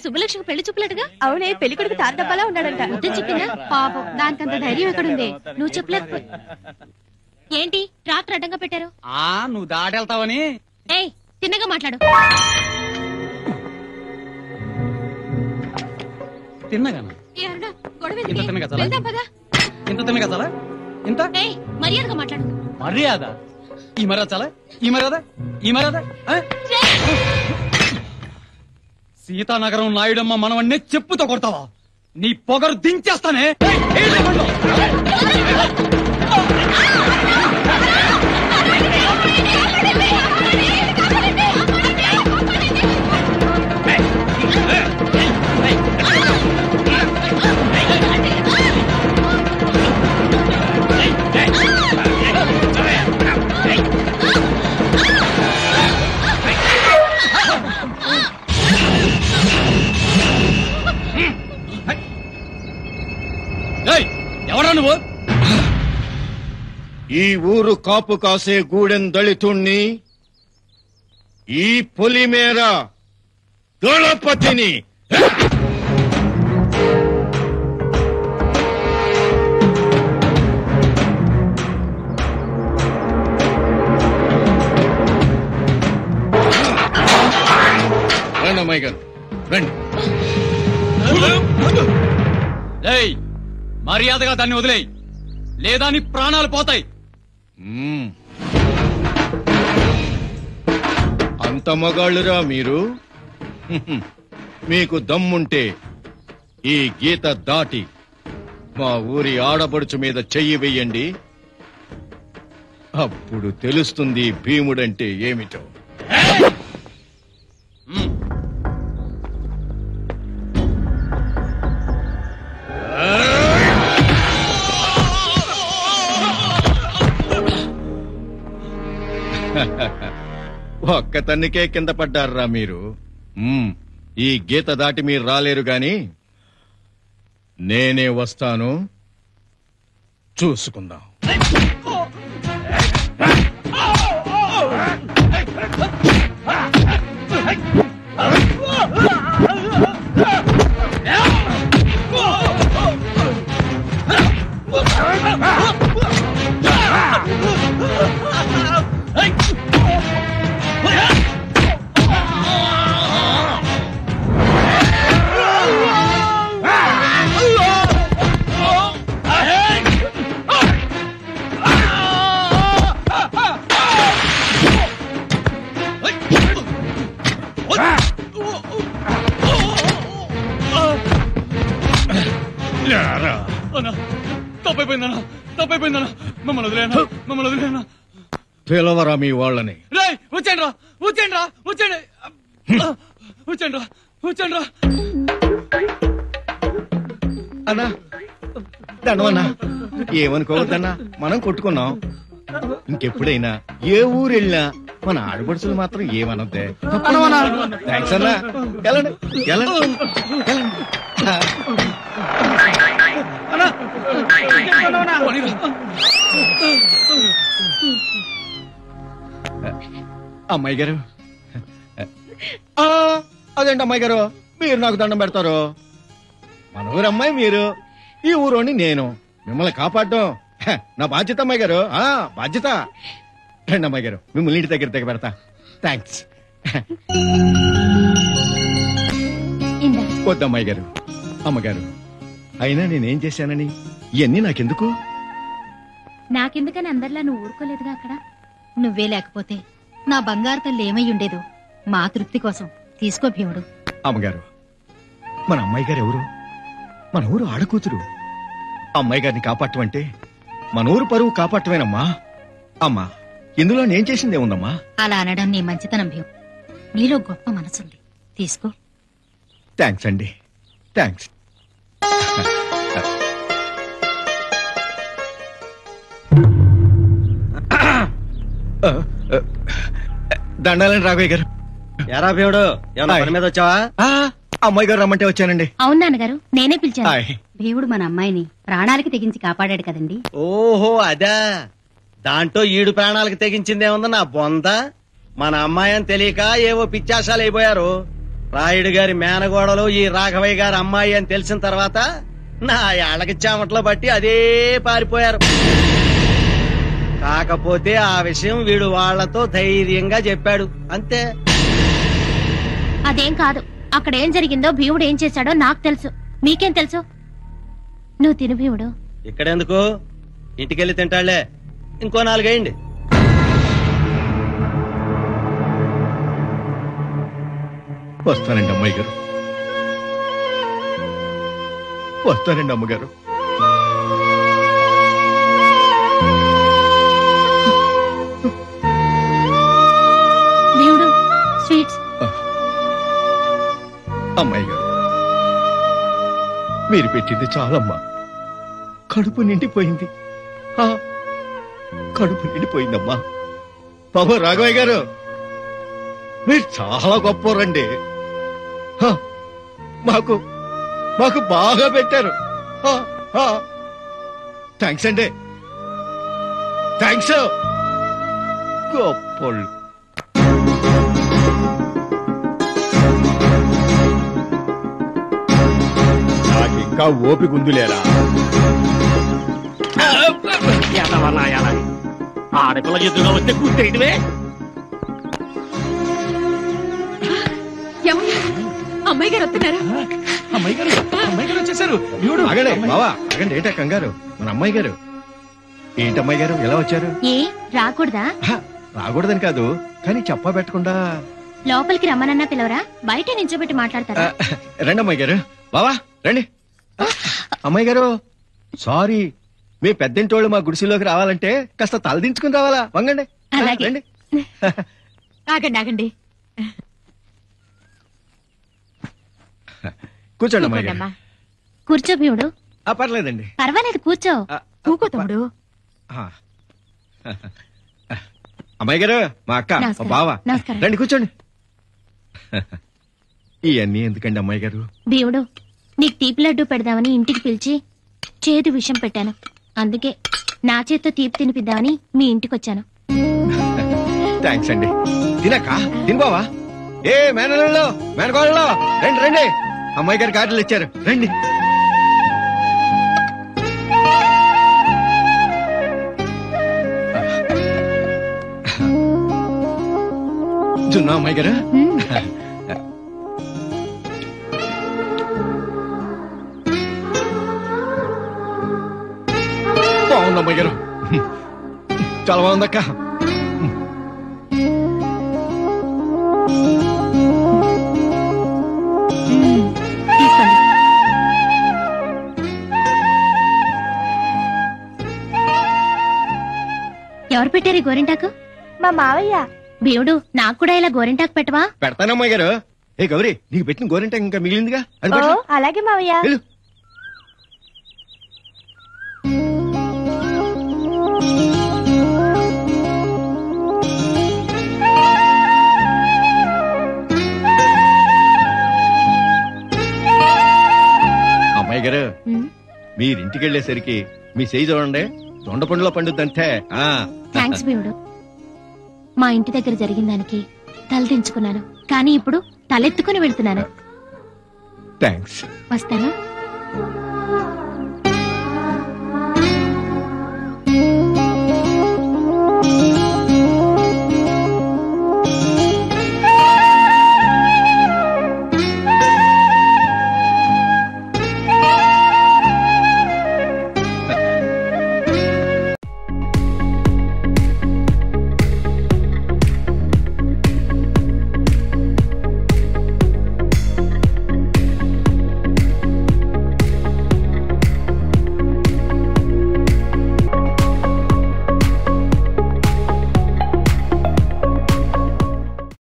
శుభలక్ష్మికి పెళ్లి చూపులట్టుగా అవునే పెళ్లి కొడుకు తార డబ్బాలా ఉన్నాడంట వద్దని చెప్పిందా పాపం దానికంత ధైర్యం ఎక్కడుంది నువ్వు చెప్పలేకపో ఏంటి ట్రాక్టర్ అడ్డంగా పెట్టారు ఆ నువ్వు దాటెళ్తావని ఏయ్ తిన్నగా మాట్లాడు తిన్నగాను ఏ అరుణ, గొడవ ఇంత ఎందుకే? తిన్నగా చాలా? వెళ్దాం పదా ఇంత తిన్నగా చాలా ఇంత ఏయ్ మర్యాదగా మాట్లాడు మర్యాద ఈ మర్యాద చాలా ఈ మర్యాద ఈ మర్యాద ఆ? సీతానగరం నాయుడమ్మ మనవన్నే చెప్పుతో కొడతావా నీ పొగరు దించేస్తానే ఏయ్, ఏంటి బండ్లు? ఏయ్, ఎవరా నువ్వు ఈ ఊరు కాపు కాసే గూడెం దళితుణ్ణి ఈ పొలిమేర దళపతిని రండి అమ్మాయి గారు రండి ఏయ్ మర్యాదగా దాన్ని వదిలేయ్ లేదా నీ ప్రాణాలు పోతాయి మ్మ్. అంత మగాళ్ళురా మీరు హ్మ్. మీకు దమ్ముంటే ఈ గీత దాటి మా ఊరి ఆడపడుచు మీద చెయ్యి వెయ్యండి అప్పుడు తెలుస్తుంది భీముడంటే ఏమిటో మ్మ్. ఒక్క తన్నికే కింద పడ్డారా మీరు మ్మ్. ఈ గీత దాటి మీరు రాలేరు గాని నేనే వస్తాను చూసుకుందాం అన్నా తప్పైపోయిందన్నా తప్పైపోయిందన్నా మమ్మల్ని వదిలేనా మమ్మల్ని వదిలేనా పిలవరా మీ వాళ్ళని రేయ్ వచ్చేయండి రా వచ్చేయండి రా వచ్చేయండి వచ్చేయండి రా వచ్చేయండి రా అన్నా దండవన్నా ఏమనుకోవద్దన్నా మనం కొట్టుకున్నాం ఇంకెప్పుడైనా ఏ ఊరు వెళ్ళినా మన ఆడపడుచులు మాత్రం ఏమనొద్దే థ్యాంక్స్ అన్నా వెళ్ళండి వెళ్ళండి వెళ్ళండి. పోనీరా. అమ్మాయి గారు ఆ, అదేంటి అమ్మాయి గారు మీరు నాకు దండం పెడతారు మన ఊరు అమ్మాయి మీరు ఈ ఊరోని నేను మిమ్మల్ని కాపాడడం హ, నా బాధ్యత అమ్మాయి గారు ఆ బాధ్యత రండి అమ్మాయి గారు మిమ్మల్ని ఇంటి దగ్గర దగ్గర పెడతా థ్యాంక్స్ ఇందా వద్దు అమ్మాయి గారు అమ్మగారు అయినా నేనేం చేశానని ఇవన్నీ నాకెందుకు నాకెందుకని అందరిలా నువ్వు ఊరుకోలేదుగా అక్కడ నువ్వే లేకపోతే నా బంగారు తల్లి ఏమై ఉండేదో మా తృప్తి కోసం తీసుకో భీముడు అమ్మగారు మన అమ్మాయి గారు ఎవరు మన ఊరు ఆడకూతురు అమ్మాయి గారిని కాపాడటమంటే మన ఊరు పరువు కాపాడటమేనమ్మా అమ్మా ఇందులో నేను చేసిందే ఉందమ్మా అలా అనడం నీ మంచితనం భీము నీలో గొప్ప మనసుంది తీసుకో థ్యాంక్స్ అండి థ్యాంక్స్ దండాలండి రాఘవయ్య గారు ఎరా భీముడు ఏమన్నా హాయ్. పని మీద వచ్చావా ఆ, అమ్మాయి గారు రమ్మంటే వచ్చానండి అవును నాన్నగారు నేనే పిలిచాను హాయ్ భీముడు మన అమ్మాయిని ప్రాణాలకి తెగించి కాపాడాడు కదండి ఓహో అదా దాంట్లో ఈడు ప్రాణాలకు తెగించిందేముంది నా బొంద మన అమ్మాయి అని తెలియక ఏవో పిచ్చాసాలు అయిపోయారు రాయుడు గారి మేనగోడలు ఈ రాఘవయ్య గారి అమ్మాయి అని తెలిసిన తర్వాత నా ఏళ్ళకి చెమట్లో బట్టి అదే పారిపోయారు కాకపోతే ఆ విషయం వీడు వాళ్లతో ధైర్యంగా చెప్పాడు అంతే అదేం కాదు అక్కడ ఏం జరిగిందో భీముడు ఏం చేశాడో నాకు తెలుసు మీకేం తెలుసు నువ్వు తిను భీముడు ఇక్కడెందుకు ఇంటికెళ్ళి తింటాళ్లే ఇంకో నాలుగేయండి వస్తానండి అమ్మాయి గారు వస్తానండి అమ్మగారు భీముడు స్వీట్స్ అమ్మాయి గారు మీరు పెట్టింది చాలమ్మా కడుపు నిండిపోయింది ఆ, కడుపు నిండిపోయిందమ్మా బాబు రాఘవయ్య గారు మీరు చాలా గొప్పరండి మాకు మాకు బాగా పెట్టారు థ్యాంక్స్ అండి థ్యాంక్స్ గొప్పోళ్ళు నాకు ఇంకా ఓపిక ఉందిలేరా ఆడపిల్ల ఎదురుగా వస్తే కూర్చేయటమే అమ్మాయి గారు వస్తున్నారా అమ్మాయి గారు అమ్మాయి గారు వచ్చేసారు చూడు ఆగండి బావా ఆగండి ఏంటా కంగారు మన అమ్మాయి గారు ఏంటి అమ్మాయి గారు ఎలా వచ్చారు ఏ రాకూడదా హ, రాకూడదని కాదు కానీ చెప్పా పెట్టకుండా లోపలికి రమ్మనన్నా పిలవరా బయట నించోబెట్టి ఆ, మాట్లాడతారా రండి అమ్మాయి గారు బావా రండి అమ్మాయి గారు సారీ మీ పెద్దింటోళ్ళు మా గుడిసెలోకి రావాలంటే కాస్త తలదించుకుని రావాలా వంగండి ఆ, అలాగే. రండి ఆగండి ఆగండి కూర్చోండి అమ్మాయి గారు కూర్చో భీముడు ఆ, పర్లేదండి పర్వాలేదు కూర్చో ఆ, కూకో తమ్ముడు ఆ. అమ్మాయి గారు మా అక్క మా నమస్కారం. బావ నమస్కారం. రండి కూర్చోండి ఇవన్నీ ఎందుకండి అమ్మాయి గారు భీముడు నీకు తీపి లడ్డు పెడదామని ఇంటికి పిలిచి చేదు విషం పెట్టాను అందుకే నా చేత్తో తీపి తినిపిద్దామని మీ ఇంటికి వచ్చాను థ్యాంక్స్ అండి తినక్క తిను బావా ఏ మేనల్లో మేనకోళ్ళలో రండి రండి అమ్మాయి గారు కార్డులు ఇచ్చారు రండి జున్నా అమ్మాయి గారు మ్మ్. బాగుంది అమ్మాయి గారు చాలా బాగుందక్క మ్మ్. తీసుకోండి ఎవరు పెట్టారు ఈ గోరింటాకు మా మావయ్య భీముడు నాకు కూడా ఇలా గోరింటాకు పెట్టవా పెడతాను అమ్మాయి గారు ఏ గౌరీ నీకు పెట్టిన గోరింట ఇంకా మిగిలిందిగా అది ఓ పట్ల. అలాగే మావయ్య వెళ్ళు అమ్మాయి గారు మ్మ్. మీరింటికి వెళ్ళేసరికి మీ చేయి చూడండి దొండ పండులో పండుద్దంటే ఆ థ్యాంక్స్ భీముడు మా ఇంటి దగ్గర జరిగిన దానికి తలదించుకున్నాను కానీ ఇప్పుడు తలెత్తుకుని వెళ్తున్నాను థ్యాంక్స్ వస్తాను